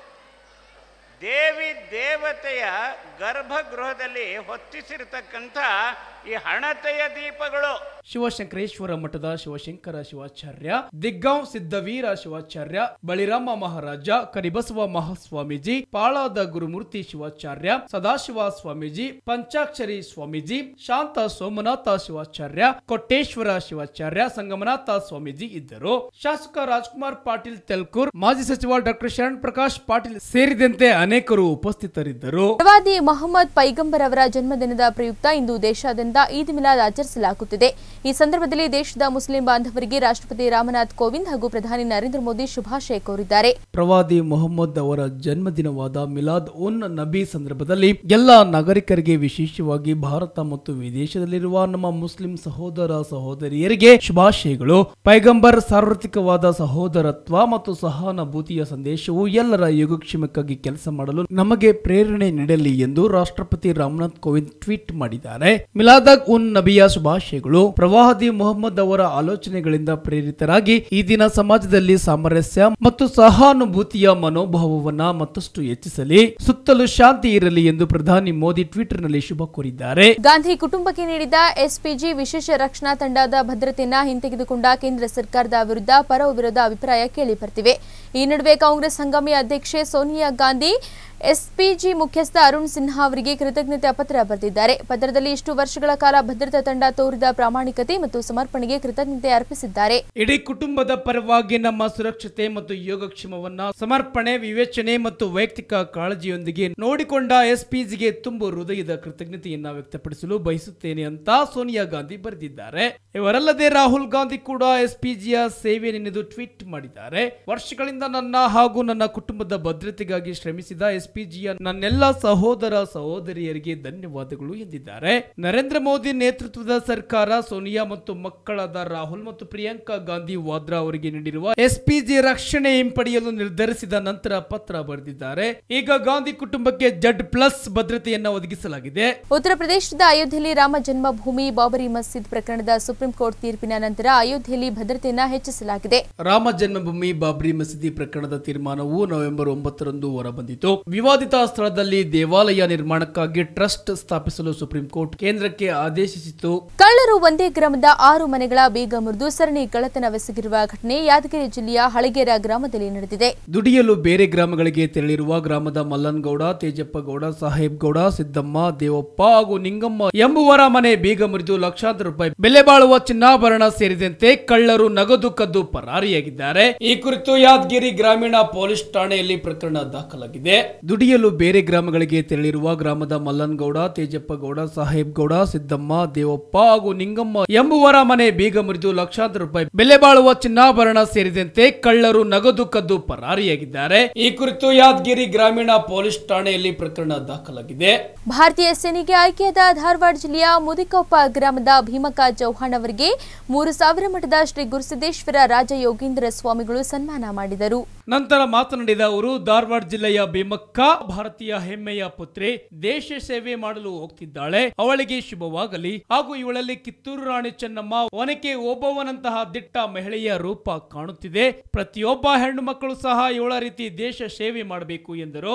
ದೇವಿ ದೇವತೆಯ ಗರ್ಭಗೃಹದಲ್ಲಿ ಹೊತ್ತಿಸಿರತಕ್ಕಂಥ ಈ ಹಣತೆಯ ದೀಪಗಳು ಶಿವಶಂಕರೇಶ್ವರ ಮಠದ ಶಿವಶಂಕರ ಶಿವಾಚಾರ್ಯ ದಿಗ್ಗಾಂವ್ ಸಿದ್ದವೀರ ಶಿವಾಚಾರ್ಯ ಬಳಿರಾಮ ಮಹಾರಾಜ ಕರಿಬಸವ ಮಹಾಸ್ವಾಮೀಜಿ ಪಾಳಾದ ಗುರುಮೂರ್ತಿ ಶಿವಾಚಾರ್ಯ ಸದಾಶಿವ ಸ್ವಾಮೀಜಿ ಪಂಚಾಕ್ಷರಿ ಸ್ವಾಮೀಜಿ ಶಾಂತ ಸೋಮನಾಥ ಶಿವಾಚಾರ್ಯ ಕೊಟ್ಟೇಶ್ವರ ಶಿವಾಚಾರ್ಯ ಸಂಗಮನಾಥ ಸ್ವಾಮೀಜಿ ಇದ್ದರು ಶಾಸಕ ರಾಜ್ಕುಮಾರ್ ಪಾಟೀಲ್ ತೆಲ್ಕೂರ್ ಮಾಜಿ ಸಚಿವ ಡಾಕ್ಟರ್ ಶರಣ್ ಪ್ರಕಾಶ್ ಪಾಟೀಲ್ ಸೇರಿದಂತೆ ಅನೇಕರು ಉಪಸ್ಥಿತರಿದ್ದರು ಪ್ರವಾದಿ ಮೊಹಮ್ಮದ್ ಪೈಗಂಬರ್ ಅವರ ಜನ್ಮದಿನದ ಪ್ರಯುಕ್ತ ಇಂದು ದೇಶಾದ್ಯಂತ ಈದ್ ಮಿಲಾದ್ ಆಚರಿಸಲಾಗುತ್ತಿದೆ ಈ ಸಂದರ್ಭದಲ್ಲಿ ದೇಶದ ಮುಸ್ಲಿಂ ಬಾಂಧವರಿಗೆ ರಾಷ್ಟ್ರಪತಿ ರಾಮನಾಥ್ ಕೋವಿಂದ್ ಹಾಗೂ ಪ್ರಧಾನಿ ನರೇಂದ್ರ ಮೋದಿ ಶುಭಾಶಯ ಕೋರಿದ್ದಾರೆ ಪ್ರವಾದಿ ಮೊಹಮ್ಮದ್ ಅವರ ಜನ್ಮದಿನವಾದ ಮಿಲಾದ್ ಉನ್ ನಬಿ ಸಂದರ್ಭದಲ್ಲಿ ಎಲ್ಲ ನಾಗರಿಕರಿಗೆ ವಿಶೇಷವಾಗಿ ಭಾರತ ಮತ್ತು ವಿದೇಶದಲ್ಲಿರುವ ನಮ್ಮ ಮುಸ್ಲಿಂ ಸಹೋದರ ಸಹೋದರಿಯರಿಗೆ ಶುಭಾಶಯಗಳು ಪೈಗಂಬರ್ ಸಾರ್ವತ್ರಿಕವಾದ ಸಹೋದರತ್ವ ಮತ್ತು ಸಹಾನುಭೂತಿಯ ಸಂದೇಶವು ಎಲ್ಲರ ಯೋಗಕ್ಷೇಮಕ್ಕಾಗಿ ಕೆಲಸ ಮಾಡಲು ನಮಗೆ ಪ್ರೇರಣೆ ನೀಡಲಿ ಎಂದು ರಾಷ್ಟ್ರಪತಿ ರಾಮನಾಥ್ ಕೋವಿಂದ್ ಟ್ವೀಟ್ ಮಾಡಿದ್ದಾರೆ ಮಿಲಾದಗ್ ಉನ್ ನಬಿಯ ಶುಭಾಶಯಗಳು ಪ್ರವಾದಿ ಮೊಹಮ್ಮದ್ ಅವರ ಆಲೋಚನೆಗಳಿಂದ ಪ್ರೇರಿತರಾಗಿ ಈ ದಿನ ಸಮಾಜದಲ್ಲಿ ಸಾಮರಸ್ಯ ಮತ್ತು ಸಹಾನುಭೂತಿಯ ಮನೋಭಾವವನ್ನ ಮತ್ತಷ್ಟು ಹೆಚ್ಚಿಸಲಿ ಸುತ್ತಲೂ ಶಾಂತಿ ಇರಲಿ ಎಂದು ಪ್ರಧಾನಿ ಮೋದಿ ಟ್ವಿಟರ್ನಲ್ಲಿ ಶುಭ ಕೋರಿದ್ದಾರೆ ಗಾಂಧಿ ಕುಟುಂಬಕ್ಕೆ ನೀಡಿದ ಎಸ್ಪಿಜಿ ವಿಶೇಷ ರಕ್ಷಣಾ ತಂಡದ ಭದ್ರತೆಯನ್ನ ಹಿಂತೆಗೆದುಕೊಂಡ ಕೇಂದ್ರ ಸರ್ಕಾರದ ವಿರುದ್ಧ ಪರ ವಿರೋಧ ಅಭಿಪ್ರಾಯ ಕೇಳಿಬರ್ತಿವೆ ಈ ನಡುವೆ ಕಾಂಗ್ರೆಸ್ ಹಂಗಾಮಿ ಅಧ್ಯಕ್ಷೆ ಸೋನಿಯಾ ಗಾಂಧಿ ಎಸ್ಪಿಜಿ ಮುಖ್ಯಸ್ಥ ಅರುಣ್ ಸಿನ್ಹಾ ಅವರಿಗೆ ಕೃತಜ್ಞತೆ ಪತ್ರ ಬರೆದಿದ್ದಾರೆ ಪತ್ರದಲ್ಲಿ ಇಷ್ಟು ವರ್ಷಗಳ ಕಾಲ ಭದ್ರತಾ ತಂಡ ತೋರಿದ ಪ್ರಾಮಾಣಿಕತೆ ಮತ್ತು ಸಮರ್ಪಣೆಗೆ ಕೃತಜ್ಞತೆ ಅರ್ಪಿಸಿದ್ದಾರೆ ಇಡೀ ಕುಟುಂಬದ ಪರವಾಗಿ ನಮ್ಮ ಸುರಕ್ಷತೆ ಮತ್ತು ಯೋಗಕ್ಷೇಮವನ್ನ ಸಮರ್ಪಣೆ ವಿವೇಚನೆ ಮತ್ತು ವೈಯಕ್ತಿಕ ಕಾಳಜಿಯೊಂದಿಗೆ ನೋಡಿಕೊಂಡ ಎಸ್ಪಿಜಿಗೆ ತುಂಬು ಹೃದಯದ ಕೃತಜ್ಞತೆಯನ್ನ ವ್ಯಕ್ತಪಡಿಸಲು ಬಯಸುತ್ತೇನೆ ಅಂತ ಸೋನಿಯಾ ಗಾಂಧಿ ಬರೆದಿದ್ದಾರೆ ಇವರಲ್ಲದೆ ರಾಹುಲ್ ಗಾಂಧಿ ಕೂಡ ಎಸ್ಪಿಜಿಯ ಸೇವೆ ನೆನೆದು ಟ್ವೀಟ್ ಮಾಡಿದ್ದಾರೆ ವರ್ಷಗಳಿಂದ ನನ್ನ ಹಾಗೂ ನನ್ನ ಕುಟುಂಬದ ಭದ್ರತೆಗಾಗಿ ಶ್ರಮಿಸಿದ ಎಸ್ಪಿಜಿಯ ನನ್ನೆಲ್ಲ ಸಹೋದರ ಸಹೋದರಿಯರಿಗೆ ಧನ್ಯವಾದಗಳು ಎಂದಿದ್ದಾರೆ ನರೇಂದ್ರ ಮೋದಿ ನೇತೃತ್ವದ ಸರ್ಕಾರ ಸೋನಿಯಾ ಮತ್ತು ಮಕ್ಕಳಾದ ರಾಹುಲ್ ಮತ್ತು ಪ್ರಿಯಾಂಕಾ ಗಾಂಧಿ ವಾದ್ರಾ ಅವರಿಗೆ ನೀಡಿರುವ ಎಸ್ಪಿಜಿ ರಕ್ಷಣೆ ಹಿಂಪಡೆಯಲು ನಿರ್ಧರಿಸಿದ ನಂತರ ಪತ್ರ ಬರೆದಿದ್ದಾರೆ ಈಗ ಗಾಂಧಿ ಕುಟುಂಬಕ್ಕೆ ಜಡ್ ಪ್ಲಸ್ ಭದ್ರತೆಯನ್ನ ಒದಗಿಸಲಾಗಿದೆ ಉತ್ತರ ಪ್ರದೇಶದ ಅಯೋಧ್ಯೆಯಲ್ಲಿ ರಾಮ ಜನ್ಮಭೂಮಿ ಬಾಬರಿ ಮಸೀದ್ ಪ್ರಕರಣದ ಸುಪ್ರೀಂ ಕೋರ್ಟ್ ತೀರ್ಪಿನ ನಂತರ ಅಯೋಧ್ಯೆಯಲ್ಲಿ ಭದ್ರತೆಯನ್ನ ಹೆಚ್ಚಿಸಲಾಗಿದೆ ರಾಮ ಜನ್ಮಭೂಮಿ ಬಾಬ್ರಿ ಮಸೀದಿ ಪ್ರಕರಣದ ತೀರ್ಮಾನವು ನವೆಂಬರ್ ಒಂಬತ್ತರಂದು ಹೊರಬಂದಿತು ವಿವಾದಿತ ಸ್ಥಳದಲ್ಲಿ ದೇವಾಲಯ ನಿರ್ಮಾಣಕ್ಕಾಗಿ ಟ್ರಸ್ಟ್ ಸ್ಥಾಪಿಸಲು ಸುಪ್ರೀಂ ಕೋರ್ಟ್ ಕೇಂದ್ರಕ್ಕೆ ಆದೇಶಿಸಿತು ಕಳ್ಳರು ಒಂದೇ ಗ್ರಾಮದ ಆರು ಮನೆಗಳ ಬೀಗ ಮುರಿದು ಸರಣಿ ಕಳ್ಳತನವೆಸಗಿರುವ ಘಟನೆ ಯಾದಗಿರಿ ಜಿಲ್ಲೆಯ ಹಳಗೇರ ಗ್ರಾಮದಲ್ಲಿ ನಡೆದಿದೆ ದುಡಿಯಲು ಬೇರೆ ಗ್ರಾಮಗಳಿಗೆ ತೆರಳಿರುವ ಗ್ರಾಮದ ಮಲ್ಲನ್ಗೌಡ ತೇಜಪ್ಪ ಗೌಡ ಸಾಹೇಬ್ ಗೌಡ ಸಿದ್ದಮ್ಮ ದೇವಪ್ಪ ಹಾಗೂ ನಿಂಗಮ್ಮ ಎಂಬುವರ ಮನೆ ಬೀಗ ಮುರಿದು ಲಕ್ಷಾಂತರ ರೂಪಾಯಿ ಬೆಲೆ ಬಾಳುವ ಚಿನ್ನಾಭರಣ ಸೇರಿದಂತೆ ಕಳ್ಳರು ನಗದು ಕದ್ದು ಪರಾರಿಯಾಗಿದ್ದಾರೆ ಈ ಕುರಿತು ಯಾದಗಿರಿ ಗ್ರಾಮೀಣ ಪೊಲೀಸ್ ಠಾಣೆಯಲ್ಲಿ ಪ್ರಕರಣ ದಾಖಲಾಗಿದೆ ದುಡಿಯಲು ಬೇರೆ ಗ್ರಾಮಗಳಿಗೆ ತೆರಳಿರುವ ಗ್ರಾಮದ ಮಲ್ಲನ್ಗೌಡ ತೇಜಪ್ಪ ಗೌಡ ಸಾಹೇಬ್ ಗೌಡ ಸಿದ್ದಮ್ಮ ದೇವಪ್ಪ ಹಾಗೂ ನಿಂಗಮ್ಮ ಎಂಬುವರ ಮನೆ ಬೀಗ ಮುರಿದು ಲಕ್ಷಾಂತರ ರೂಪಾಯಿ ಬೆಲೆ ಬಾಳುವ ಚಿನ್ನಾಭರಣ ಸೇರಿದಂತೆ ಕಳ್ಳರು ನಗದು ಕದ್ದು ಪರಾರಿಯಾಗಿದ್ದಾರೆ ಈ ಕುರಿತು ಯಾದಗಿರಿ ಗ್ರಾಮೀಣ ಪೊಲೀಸ್ ಠಾಣೆಯಲ್ಲಿ ಪ್ರಕರಣ ದಾಖಲಾಗಿದೆ ಭಾರತೀಯ ಸೇನೆಗೆ ಆಯ್ಕೆಯಾದ ಧಾರವಾಡ ಜಿಲ್ಲೆಯ ಮುದಿಕೊಪ್ಪ ಗ್ರಾಮದ ಭೀಮಕ್ಕ ಚೌಹಾಣ್ ಅವರಿಗೆ ಮೂರು ಸಾವಿರ ಮಠದ ಶ್ರೀ ಗುರುಸಿದ್ದೇಶ್ವರ ರಾಜ ಯೋಗೀಂದ್ರ ಸ್ವಾಮಿಗಳು ಸನ್ಮಾನ ಮಾಡಿದರು ನಂತರ ಮಾತನಾಡಿದ ಅವರು ಧಾರವಾಡ ಜಿಲ್ಲೆಯ ಭೀಮಕ್ಕ ಭಾರತೀಯ ಹೆಮ್ಮೆಯ ಪುತ್ರಿ ದೇಶ ಸೇವೆ ಮಾಡಲು ಹೋಗ್ತಿದ್ದಾಳೆ ಅವಳಿಗೆ ಶುಭವಾಗಲಿ ಹಾಗೂ ಇವಳಲ್ಲಿ ಕಿತ್ತೂರು ರಾಣಿ ಚೆನ್ನಮ್ಮ ಒನಕೆ ಓಬವ್ವನಂತಹ ದಿಟ್ಟ ಮಹಿಳೆಯ ರೂಪ ಕಾಣುತ್ತಿದೆ ಪ್ರತಿಯೊಬ್ಬ ಹೆಣ್ಣು ಮಕ್ಕಳು ಸಹ ಇವಳ ರೀತಿ ದೇಶ ಸೇವೆ ಮಾಡಬೇಕು ಎಂದರು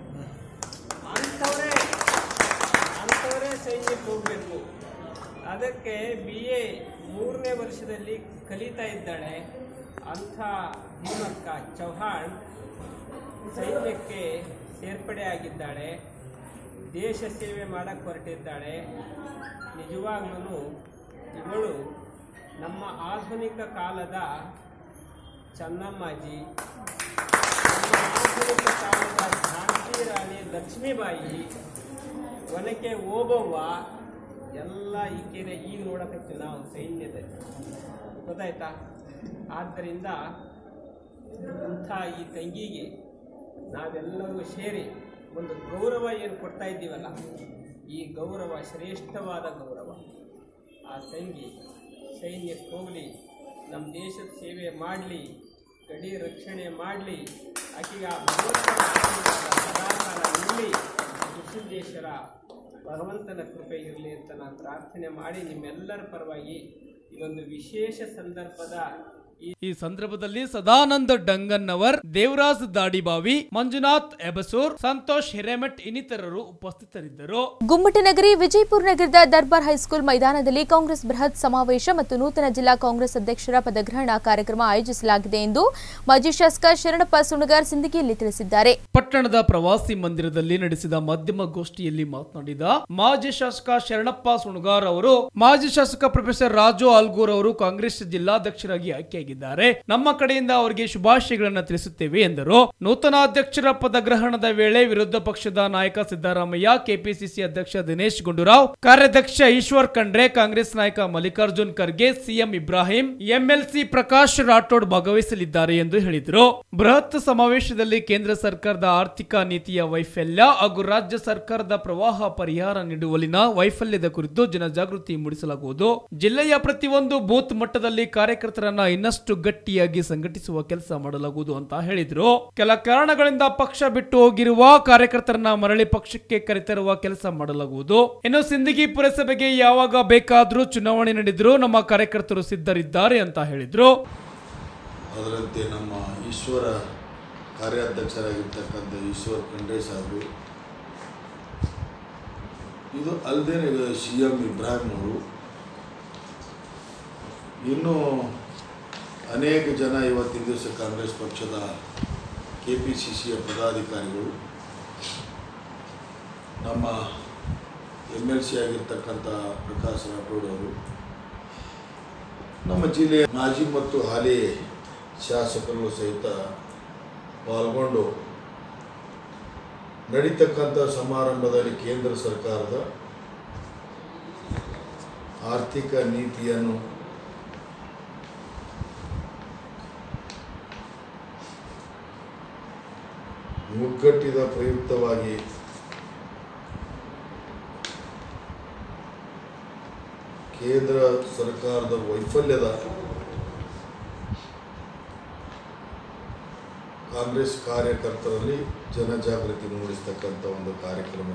ಅಂಥವರೇ ಅಂಥವರೇ ಸೈನ್ಯಕ್ಕೆ ಹೋಗಬೇಕು ಅದಕ್ಕೆ ಬಿ ಎ ಮೂರನೇ ವರ್ಷದಲ್ಲಿ ಕಲಿತಾ ಇದ್ದಾಳೆ ಅಂಥ ಭೀಮಕ್ಕ ಚೌಹಾಣ್ ಸೈನ್ಯಕ್ಕೆ ಸೇರ್ಪಡೆ ಆಗಿದ್ದಾಳೆ ದೇಶ ಸೇವೆ ಮಾಡಕ್ಕೆ ಹೊರಟಿದ್ದಾಳೆ ನಿಜವಾಗ್ಲೂ ಇವಳು ನಮ್ಮ ಆಧುನಿಕ ಕಾಲದ ಚೆನ್ನಮ್ಮಾಜಿ ನಮ್ಮ ಆಧುನಿಕ ಕಾಲದ ಝಾನ್ಸಿ ರಾಣಿ ಲಕ್ಷ್ಮೀಬಾಯಿ ಒನಕೆ ಓಬವ್ವ ಎಲ್ಲ ಈಕೆನೆ ಈಗ ನೋಡಕತ್ತೀವಿ ನಾವು ಸೈನ್ಯದಲ್ಲಿ ಗೊತ್ತಾಯ್ತಾ ಆದ್ದರಿಂದ ಇಂಥ ಈ ತಂಗಿಗೆ ನಾವೆಲ್ಲರೂ ಸೇರಿ ಒಂದು ಗೌರವ ಏನು ಕೊಡ್ತಾ ಇದ್ದೀವಲ್ಲ ಈ ಗೌರವ ಶ್ರೇಷ್ಠವಾದ ಗೌರವ ಆ ತಂಗಿ ಸೈನ್ಯಕ್ಕೆ ಹೋಗಲಿ ನಮ್ಮ ದೇಶದ ಸೇವೆ ಮಾಡಲಿ ಗಡಿ ರಕ್ಷಣೆ ಮಾಡಲಿ ಆಕೆಗೆ ಆ ಭಗವಂತನ ಆಶೀರ್ವಾದ ಸದಾಕಾಲ ಇರಲಿ ಕೃಷ್ಣೇಶ್ವರ ಭಗವಂತನ ಕೃಪೆ ಇರಲಿ ಅಂತ ನಾನು ಪ್ರಾರ್ಥನೆ ಮಾಡಿ ನಿಮ್ಮೆಲ್ಲರ ಪರವಾಗಿ ಇದೊಂದು ವಿಶೇಷ ಸಂದರ್ಭದ ಈ ಈ ಸಂದರ್ಭದಲ್ಲಿ ಸದಾನಂದ ಡಂಗನ್ನವರ್ ದೇವರಾಜ್ ದಾಡಿಬಾವಿ ಮಂಜುನಾಥ್ ಎಬಸೂರ್ ಸಂತೋಷ್ ಹಿರೇಮಠ್ ಇನ್ನಿತರರು ಉಪಸ್ಥಿತರಿದ್ದರು ಗುಮ್ಮಟನಗರಿ ವಿಜಯಪುರ ನಗರದ ದರ್ಬಾರ್ ಹೈಸ್ಕೂಲ್ ಮೈದಾನದಲ್ಲಿ ಕಾಂಗ್ರೆಸ್ ಬೃಹತ್ ಸಮಾವೇಶ ಮತ್ತು ನೂತನ ಜಿಲ್ಲಾ ಕಾಂಗ್ರೆಸ್ ಅಧ್ಯಕ್ಷರ ಪದಗ್ರಹಣ ಕಾರ್ಯಕ್ರಮ ಆಯೋಜಿಸಲಾಗಿದೆ ಎಂದು ಮಾಜಿ ಶಾಸಕ ಶರಣಪ್ಪ ಸುಣಗಾರ್ ಸಿಂದಗಿಯಲ್ಲಿ ತಿಳಿಸಿದ್ದಾರೆ ಪಟ್ಟಣದ ಪ್ರವಾಸಿ ಮಂದಿರದಲ್ಲಿ ನಡೆಸಿದ ಮಾಧ್ಯಮ ಗೋಷ್ಠಿಯಲ್ಲಿ ಮಾತನಾಡಿದ ಮಾಜಿ ಶಾಸಕ ಶರಣಪ್ಪ ಸುಣಗಾರ್ ಅವರು ಮಾಜಿ ಶಾಸಕ ಪ್ರೊಫೆಸರ್ ರಾಜು ಆಲ್ಗೂರ್ ಅವರು ಕಾಂಗ್ರೆಸ್ ಜಿಲ್ಲಾಧ್ಯಕ್ಷರಾಗಿ ಆಯ್ಕೆಯಾಗಿದ್ದಾರೆ ನಮ್ಮ ಕಡೆಯಿಂದ ಅವರಿಗೆ ಶುಭಾಶಯಗಳನ್ನು ತಿಳಿಸುತ್ತೇವೆ ಎಂದರು ನೂತನ ಅಧ್ಯಕ್ಷರ ಪದಗ್ರಹಣದ ವೇಳೆ ವಿರೋಧ ಪಕ್ಷದ ನಾಯಕ ಸಿದ್ದರಾಮಯ್ಯ ಕೆಪಿಸಿಸಿ ಅಧ್ಯಕ್ಷ ದಿನೇಶ್ ಗುಂಡೂರಾವ್ ಕಾರ್ಯಾಧ್ಯಕ್ಷ ಈಶ್ವರ್ ಖಂಡ್ರೆ ಕಾಂಗ್ರೆಸ್ ನಾಯಕ ಮಲ್ಲಿಕಾರ್ಜುನ್ ಖರ್ಗೆ ಸಿಎಂ ಇಬ್ರಾಹಿಂ ಎಂಎಲ್ಸಿ ಪ್ರಕಾಶ್ ರಾಠೋಡ್ ಭಾಗವಹಿಸಲಿದ್ದಾರೆ ಎಂದು ಹೇಳಿದರು ಬೃಹತ್ ಸಮಾವೇಶದಲ್ಲಿ ಕೇಂದ್ರ ಸರ್ಕಾರದ ಆರ್ಥಿಕ ನೀತಿಯ ವೈಫಲ್ಯ ಹಾಗೂ ರಾಜ್ಯ ಸರ್ಕಾರದ ಪ್ರವಾಹ ಪರಿಹಾರ ನೀಡುವಲ್ಲಿನ ವೈಫಲ್ಯದ ಕುರಿತು ಜನಜಾಗೃತಿ ಮೂಡಿಸಲಾಗುವುದು ಜಿಲ್ಲೆಯ ಪ್ರತಿಯೊಂದು ಬೂತ್ ಮಟ್ಟದಲ್ಲಿ ಕಾರ್ಯಕರ್ತರನ್ನ ಇನ್ನಷ್ಟು ಗಟ್ಟಿಯಾಗಿ ಸಂಘಟಿಸುವ ಕೆಲಸ ಮಾಡಲಾಗುವುದು ಅಂತ ಹೇಳಿದ್ರು ಕೆಲ ಕಾರಣಗಳಿಂದ ಪಕ್ಷ ಬಿಟ್ಟು ಹೋಗಿರುವ ಕಾರ್ಯಕರ್ತರನ್ನ ಮರಳಿ ಪಕ್ಷಕ್ಕೆ ಕರೆತರುವ ಕೆಲಸ ಮಾಡಲಾಗುವುದು ಇನ್ನು ಸಿಂದಗಿ ಪುರಸಭೆಗೆ ಯಾವಾಗ ಬೇಕಾದ್ರೂ ಚುನಾವಣೆ ನಡೆದರೂ ನಮ್ಮ ಕಾರ್ಯಕರ್ತರು ಸಿದ್ಧರಿದ್ದಾರೆ ಅಂತ ಹೇಳಿದ್ರು ಅದರಂತೆ ನಮ್ಮ ಈಶ್ವರ ಕಾರ್ಯಾಧ್ಯಕ್ಷರಾಗಿರ್ತಕ್ಕಂಥ ಈಶ್ವರ್ ಖಂಡ್ರೆ ಸಾಹೇಬರು ಇದು ಅಲ್ಲದೆ ಸಿ ಎಂ ಇಬ್ರಾಹಿಂ ಅವರು ಇನ್ನೂ ಅನೇಕ ಜನ ಇವತ್ತಿನ ದಿವಸ ಕಾಂಗ್ರೆಸ್ ಪಕ್ಷದ ಕೆ ಪಿ ಸಿ ಸಿಯ ಪದಾಧಿಕಾರಿಗಳು ನಮ್ಮ ಎಮ್ ಎಲ್ ಸಿ ಆಗಿರ್ತಕ್ಕಂಥ ಪ್ರಕಾಶ್ ರಾಠೋಡ್ ಅವರು ನಮ್ಮ ಜಿಲ್ಲೆಯ ಮಾಜಿ ಮತ್ತು ಹಾಲಿ ಶಾಸಕರು ಸಹಿತ ಪಾಲ್ಗೊಂಡು ನಡೀತಕ್ಕಂಥ ಸಮಾರಂಭದಲ್ಲಿ ಕೇಂದ್ರ ಸರ್ಕಾರದ ಆರ್ಥಿಕ ನೀತಿಯನ್ನು ಮುಗ್ಗಟ್ಟಿದ ಪ್ರಯುಕ್ತವಾಗಿ ಕೇಂದ್ರ ಸರ್ಕಾರದ ವೈಫಲ್ಯದ ಕಾಂಗ್ರೆಸ್ ಕಾರ್ಯಕರ್ತರಲ್ಲಿ ಜನಜಾಗೃತಿ ಮೂಡಿಸ್ತಕ್ಕಂಥ ಒಂದು ಕಾರ್ಯಕ್ರಮ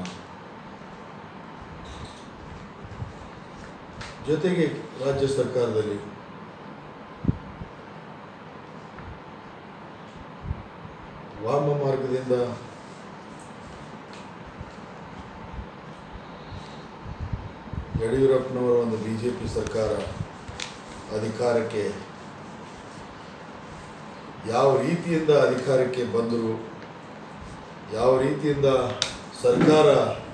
ಜೊತೆಗೆ ರಾಜ್ಯ ಸರ್ಕಾರದಲ್ಲಿ ವಾಮ ಮಾರ್ಗದಿಂದ ಯಡಿಯೂರಪ್ಪನವರ ಒಂದು ಬಿ ಜೆ ಪಿ ಸರ್ಕಾರ ಅಧಿಕಾರಕ್ಕೆ ಯಾವ ರೀತಿಯಿಂದ ಅಧಿಕಾರಕ್ಕೆ ಬಂದರು ಯಾವ ರೀತಿಯಿಂದ ಸರ್ಕಾರ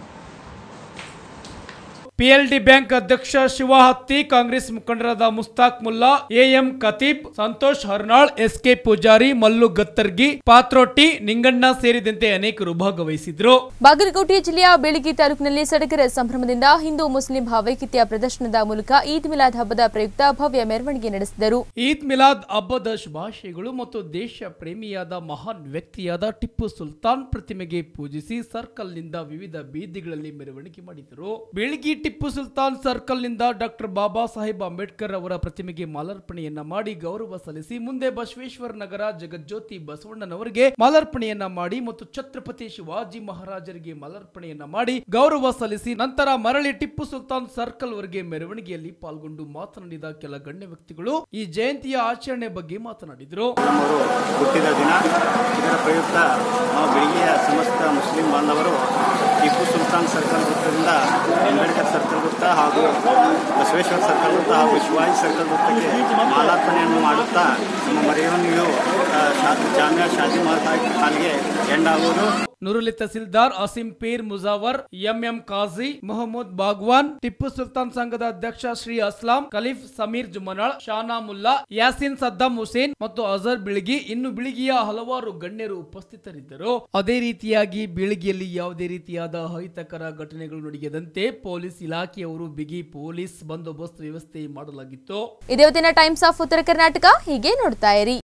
ಪಿಎಲ್ಡಿ ಬ್ಯಾಂಕ್ ಅಧ್ಯಕ್ಷ ಶಿವ ಹತ್ತಿ ಕಾಂಗ್ರೆಸ್ ಮುಖಂಡರಾದ Mushtaq Mulla AM Khatib Santosh Harnal S K Pujari Mallu Gattargi Patroti Ninganna ಸೇರಿದಂತೆ ಅನೇಕರು ಭಾಗವಹಿಸಿದ್ರು ಬಾಗಲಕೋಟೆ ಜಿಲ್ಲೆಯ ಬೇಳಗಿ ತಾಲೂಕಿನಲ್ಲಿ ಸಡಗರ ಸಂಭ್ರಮದಿಂದ ಹಿಂದೂ ಮುಸ್ಲಿಂ ಭಾವೈಕ್ಯತೆಯ ಪ್ರದರ್ಶನದ ಮೂಲಕ ಈದ್ ಮಿಲಾದ್ ಹಬ್ಬದ ಪ್ರಯುಕ್ತ ಭವ್ಯ ಮೆರವಣಿಗೆ ನಡೆಸಿದರು ಈದ್ ಮಿಲಾದ್ ಹಬ್ಬದ ಶುಭಾಶಯಗಳು ಮತ್ತು ದೇಶ ಪ್ರೇಮಿಯಾದ ಮಹಾನ್ ವ್ಯಕ್ತಿಯಾದ ಟಿಪ್ಪು ಸುಲ್ತಾನ್ ಪ್ರತಿಮೆಗೆ ಪೂಜಿಸಿ ಸರ್ಕಲ್ನಿಂದ ವಿವಿಧ ಬೀದಿಗಳಲ್ಲಿ ಮೆರವಣಿಗೆ ಮಾಡಿದರು ಬೆಳಗಿ ಟಿಪ್ಪು ಸುಲ್ತಾನ್ ಸರ್ಕಲ್ನಿಂದ ಡಾಕ್ಟರ್ ಬಾಬಾ ಸಾಹೇಬ್ ಅಂಬೇಡ್ಕರ್ ಅವರ ಪ್ರತಿಮೆಗೆ ಮಾಲಾರ್ಪಣೆಯನ್ನ ಮಾಡಿ ಗೌರವ ಸಲ್ಲಿಸಿ ಮುಂದೆ ಬಸವೇಶ್ವರ ನಗರ ಜಗಜ್ಯೋತಿ ಬಸವಣ್ಣನವರಿಗೆ ಮಾಲಾರ್ಪಣೆಯನ್ನ ಮಾಡಿ ಮತ್ತು ಛತ್ರಪತಿ ಶಿವಾಜಿ ಮಹಾರಾಜರಿಗೆ ಮಾಲಾರ್ಪಣೆಯನ್ನ ಮಾಡಿ ಗೌರವ ಸಲ್ಲಿಸಿ ನಂತರ ಮರಳಿ ಟಿಪ್ಪು ಸುಲ್ತಾನ್ ಸರ್ಕಲ್ ವರೆಗೆ ಮೆರವಣಿಗೆಯಲ್ಲಿ ಪಾಲ್ಗೊಂಡು ಮಾತನಾಡಿದ ಕೆಲ ಗಣ್ಯ ವ್ಯಕ್ತಿಗಳು ಈ ಜಯಂತಿಯ ಆಚರಣೆ ಬಗ್ಗೆ ಮಾತನಾಡಿದರು ನಮ್ಮವರು ಹುಟ್ಟಿದ ದಿನ ಇದರ ಪ್ರಯುಕ್ತ ನಾವು ಬೆಳಗ್ಗೆಯ ಸಮಸ್ತ ಮುಸ್ಲಿಂ ಬಾಂಧವರು ಟಿಪ್ಪು ಸುಲ್ತಾನ್ ಸರ್ಕಲ್ ವೃತ್ತದಿಂದ ಅಂಬೇಡ್ಕರ್ ಸರ್ಕಲ್ ವೃತ್ತ ಹಾಗೂ ಬಸವೇಶ್ವರ ಸರ್ಕಲ್ ವೃತ್ತ ಹಾಗೂ ಶಿವಾಜಿ ಸರ್ಕಲ್ ವೃತ್ತಕ್ಕೆ ಮಾಲಾರ್ಪಣೆಯನ್ನು ಮಾಡುತ್ತಾ ನಮ್ಮ ಮರೆಯನ್ನು ಜಾಮಿಯಾ ಶಾದಿ ಮಹಲ್ ಹಾಲ್ಗೆ ಎಂಡಾಗುವುದು ನುರುಲಿ ತಹಸೀಲ್ದಾರ್ ಅಸೀಂ ಪೀರ್ ಮುಜಾವರ್ ಎಂಎಂ ಕಾಜಿ ಮೊಹಮ್ಮದ್ ಬಾಗ್ವಾನ್ ಟಿಪ್ಪು ಸುಲ್ತಾನ್ ಸಂಘದ ಅಧ್ಯಕ್ಷ ಶ್ರೀ ಅಸ್ಲಾಂ ಖಲೀಫ್ ಸಮೀರ್ ಜುಮನಾಳ್ ಶಾನಾ ಮುಲ್ಲಾ ಯಾಸಿನ್ ಸದ್ದಾಂ ಹುಸೇನ್ ಮತ್ತು ಅಜರ್ ಬಿಳಿಗಿ ಇನ್ನು ಬಿಳಿಗಿಯ ಹಲವಾರು ಗಣ್ಯರು ಉಪಸ್ಥಿತರಿದ್ದರು ಅದೇ ರೀತಿಯಾಗಿ ಬಿಳಿಗಿಯಲ್ಲಿ ಯಾವುದೇ ರೀತಿಯಾದ ಅಹಿತಕರ ಘಟನೆಗಳು ನಡೆಯದಂತೆ ಪೊಲೀಸ್ ಇಲಾಖೆಯವರು ಬಿಗಿ ಪೊಲೀಸ್ ಬಂದೋಬಸ್ತ್ ವ್ಯವಸ್ಥೆ ಮಾಡಲಾಗಿತ್ತು ಇದೇ ಹೊತ್ತಿನ ಟೈಮ್ಸ್ ಆಫ್ ಉತ್ತರ ಕರ್ನಾಟಕ ಹೀಗೆ ನೋಡ್ತಾ ಇರಿ